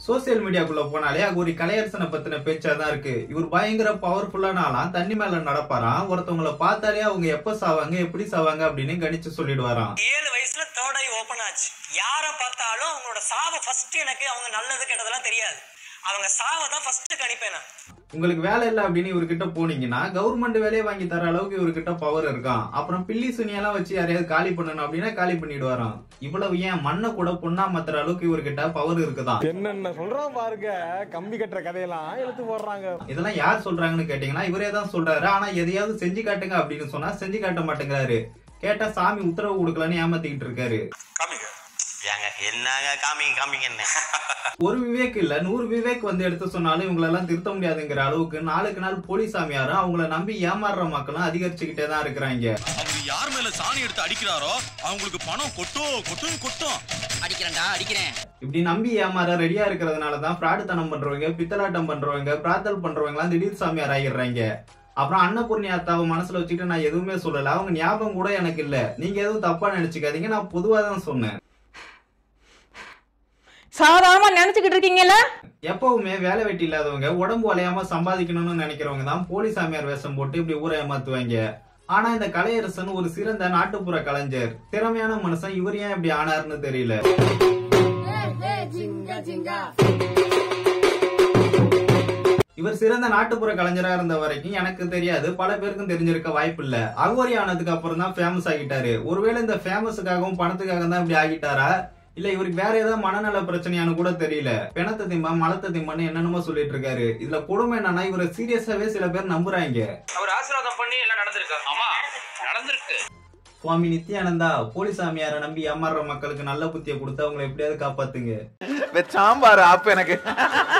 social மீடியாக்குள்ள போனாலே அகோரி கலையரசனை பத்தின பேச்சாதான் இருக்கு இவர் பயங்கர பவர்ஃபுல்லான ஆளாம் தண்ணி மேல நடப்பாராம் ஒருத்தவங்கள பார்த்தாலே அவங்க எப்ப சாவாங்க எப்படி சாவாங்க அப்படின்னு கணிச்சு சொல்லிடுவாராம் ஏழு வயசுல தேர்ட் ஐ ஓபன் ஆச்சு யாரை பார்த்தாலும் அவங்களோட சாவை ஃபர்ஸ்ட் எனக்கு அவங்க நல்லது கெட்டதெல்லாம் தெரியாது அவங்க சாவை தான் ஃபர்ஸ்ட் கணிப்பேன் நான் உங்களுக்கு வேலை இல்லை அப்படின்னு இவர்கிட்ட போனீங்கன்னா கவர்மெண்ட் வேலையை வாங்கி தர அளவுக்கு இவர்கிட்ட பவர் இருக்கான் அப்புறம் பில்லி சுனியெல்லாம் வச்சு யாரையாவது காலி பண்ணணும் அப்படின்னா காலி பண்ணிடுவாராம் இவ்வளவு ஏன் மண்ணை கூட பொண்ணா மாத்துற அளவுக்கு இவர்கிட்ட பவர் இருக்குதான் என்னென்ன சொல்றான் பாருங்க கம்பி கட்டுற கதையெல்லாம் எடுத்து போடுறாங்க இதெல்லாம் யார் சொல்றாங்கன்னு கேட்டீங்கன்னா இவரே தான் சொல்றாரு ஆனா எதையாவது செஞ்சு காட்டுங்க அப்படின்னு சொன்னா செஞ்சு காட்ட மாட்டேங்கிறாரு கேட்டா சாமி உத்தரவு கொடுக்கலன்னு ஏமாத்திக்கிட்டு இருக்காரு ஏங்க என்னங்க காமிங்க காமிங்க என்ன ஒரு விவேக் இல்ல நூறு விவேக் வந்து எடுத்து சொன்னாலும் இவங்களெல்லாம் திருத்த முடியாதுங்கிற அளவுக்கு நாளுக்கு நாள் போலீஸ் சாமியாரும் அவங்கள நம்பி ஏமாறுற மக்களும் அதிகரிச்சுக்கிட்டே தான் இருக்கிறாங்க அவர் யார் மேல சாணி எடுத்து அடிக்கிறாரோ அவங்களுக்கு பணம் கொட்டும் கொட்டும் கொட்டும் அடிக்கிறேன்டா அடிக்கிறேன் இப்படி நம்பி ஏமாற ரெடியா இருக்கிறதுனால தான் ஃப்ராடுத்தனம் பண்றவங்க பித்தலாட்டம் பண்றவங்க பிரார்த்தல் பண்றவங்கலாம் திடீர் சாமியார் ஆகிடுறாங்க அப்புறம் அன்னபூர்ணி அத்தாவை மனசுல வச்சுக்கிட்டு நான் எதுவுமே சொல்லல அவங்க ஞாபகம் கூட எனக்கு இல்ல நீங்க எதுவும் தப்பா நினைச்சுக்காதீங்க நான் பொதுவா தான் சொன்னேன் சாதாரணமா நினைச்சுக்கிட்டு இருக்கீங்கல்ல எப்பவுமே வேலை வெட்டி இல்லாதவங்க உடம்பு வளையாம சம்பாதிக்கணும்னு நினைக்கிறவங்க தான் போலீஸ் சாமியார் வேஷம் போட்டு இப்படி ஊரை ஏமாத்துவாங்க ஆனா இந்த கலையரசன் ஒரு சிறந்த நாட்டுப்புற கலைஞர் திறமையான மனுஷன் இவர் ஏன் இப்படி ஆனாருன்னு தெரியல இவர் சிறந்த நாட்டுப்புற கலைஞரா இருந்த வரைக்கும் எனக்கு தெரியாது பல பேருக்கும் தெரிஞ்சிருக்க வாய்ப்பு இல்ல அகோரி ஆனதுக்கு அப்புறம் தான் ஃபேமஸ் ஆகிட்டாரு ஒருவேளை இந்த ஃபேமஸுக்காகவும் பணத்துக்காக தான் இப்படி ஆகிட்டாரா இல்ல இவருக்கு வேற ஏதாவது மனநல பிரச்சனையானு கூட தெரியல பிணத்தை திம்பா மலத்தை திம்பான்னு என்னென்னமோ சொல்லிட்டு இருக்காரு இதுல கொடுமை என்னன்னா இவரை சீரியஸாவே சில பேர் நம்புறாங்க அவர் ஆசீர்வாதம் பண்ணி எல்லாம் நடந்திருக்கு ஆமா நடந்திருக்கு சுவாமி நித்யானந்தா போலீஸ் சாமியாரை நம்பி ஏமாறுற மக்களுக்கு நல்ல புத்தியை கொடுத்து அவங்களை எப்படியாவது காப்பாத்துங்க சாம்பார் ஆப்பு எனக்கு